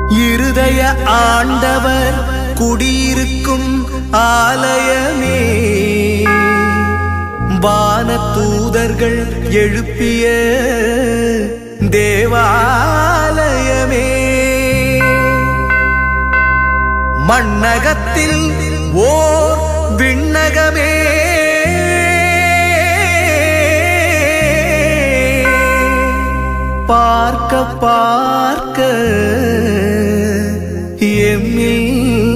இருதய ஆண்டவர் குடியிருக்கும் ஆலயமே வான தூதர்கள் எழுப்பிய தேவாலயமே மண்ணகத்தில் ஓர் விண்ணகமே பார்க்க பார்க்க எம்மில்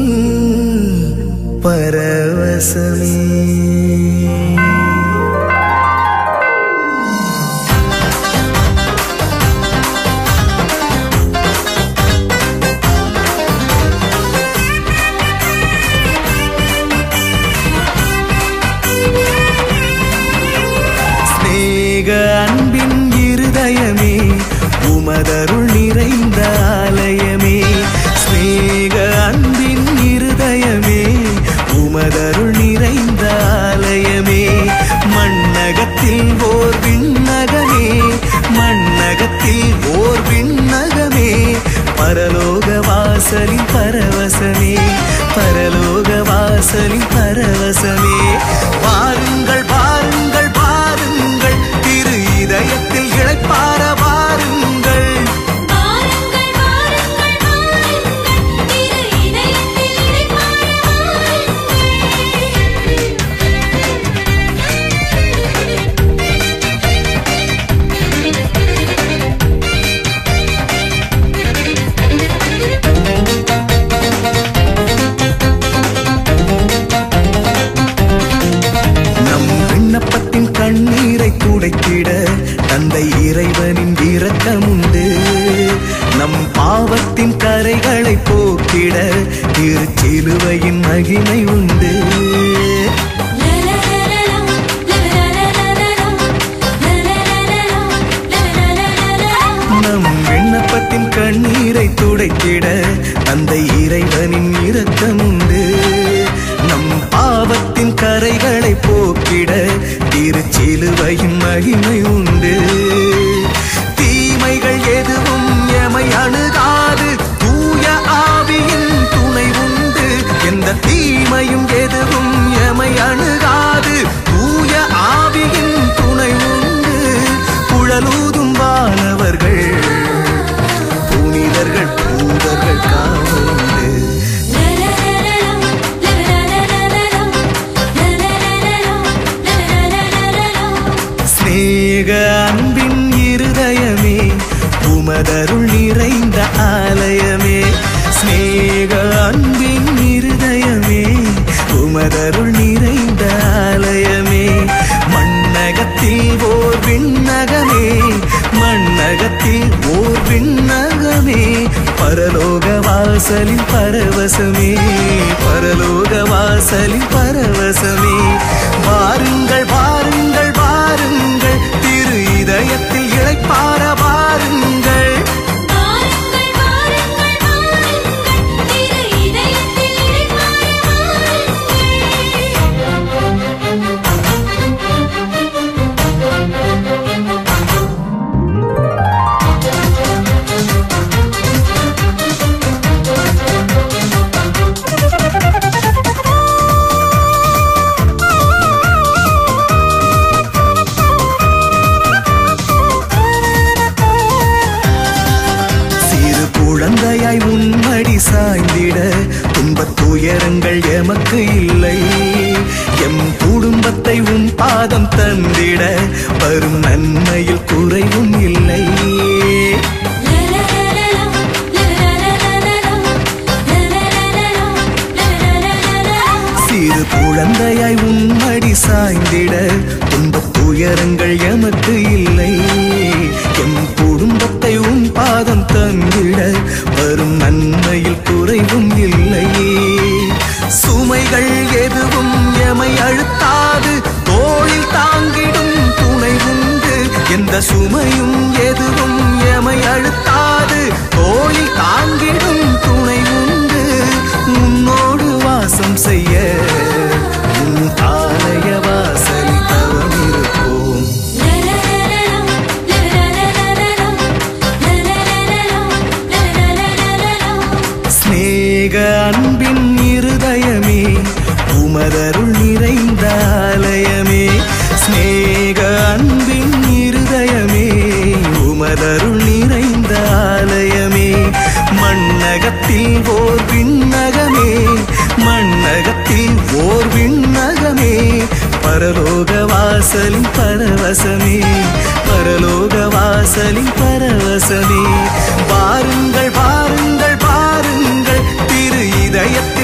பரவசமே சிநேக அன்பின் இருதயமே உமதருள் நிறைந்த ஆலயமே சிநேக அன்பின் இருதயமே உமதருள் நிறைந்த ஆலயமே மண்ணகத்தில் ஓர் விண்ணகமே மண்ணகத்தில் ஓர் விண்ணகமே பரலோக வாசலின் பரவசமே பரலோக வாசலின் பரவசமே பாருங்கள் பாருங்கள் பாருங்கள் திரு இதயத்தில் இழைப்பார பாருங்கள் வாருங்கள் வாருங்கள் வாருங்கள் திரு இதயத்தில் இளைப்பாற நம் விண்ணப்பத்தின் கண்ணீரை துடைத்திட தந்தை இறைவனின் இரக்கம் உண்டு நம் பாவத்தின் கரைகளை போக்கிட திருச்சிலுவையின் மகிமை உண்டு நம் விண்ணப்பத்தின் கண்ணீரை துடைத்திட தந்தை இறைவனின் இரக்கம் உண்டு நம் பாவத்தின் கரைகளை போக்கிட திருச்சிலுவையின் மகிமை உண்டு தீமைகள் எதுவும் எமை அணுகாது தூய ஆவியின் துணை உண்டு எந்த தீமையும் எதுவும் எமை அணுகாது தூய ஆவியின் துணை உண்டு குழலூதும் வானவர்கள் புனிதர்கள் தூதர்கள் காவல் உண்டு சிநேக அன்பின் இருதயமே உமதருள் நிறைந்த ஆலயமே சிநேக அன்பின் இருதயமே உமதருள் நிறைந்த ஆலயமே மண்ணகத்தில் ஓர் விண்ணகமே மண்ணகத்தில் ஓர் விண்ணகமே பரலோக வாசலின் பரவசமே பரலோக வாசலின் பரவசமே வாருங்கள் வாருங்கள் வாருங்கள் திரு இதயத்தில் இழைப்பார வாருங்கள் வாருங்கள் வாருங்கள் வாருங்கள் திரு இதயத்தில் இளைப்பாற சிறு குழந்தையாய் உன்மடி சாய்ந்திட துன்பத் துயரங்கள் எமக்கு இல்லை எம் குடும்பத்தை உன் பாதம் தந்திட வரும் நன்மையில் குறைவும் இல்லை சிறு குழந்தையாய் உன்மடி சாய்ந்திட துன்பத் துயரங்கள் எமக்கு இல்லை எம் குடும்பத்தை உன் பாதம் தந்திட வரும் நன்மையில் குறைவும் இல்லை சுமைகள் எதுவும் எமை அழுத்தாது தோளில் தாங்கிடும் துணை உண்டு எந்த சுமையும் எதுவும் எமை அழுத்தாது தோளில் தாங்கிடும் துணை உண்டு உன்னோடு வாசம் செய்ய உன் ஆலய வாசலில் உமதருள் நிறைந்த ஆலயமே ஸ்நேக அன்பின் இருதயமே உமதருள் நிறைந்த ஆலயமே மண்ணகத்தில் ஓர் விண்ணகமே மண்ணகத்தில் ஓர் விண்ணகமே பரலோக வாசலின் பரவசமே பரலோக வாசலின் பரவசமே பாருங்கள் பாருங்கள் பாருங்கள் திரு இதயத்தில்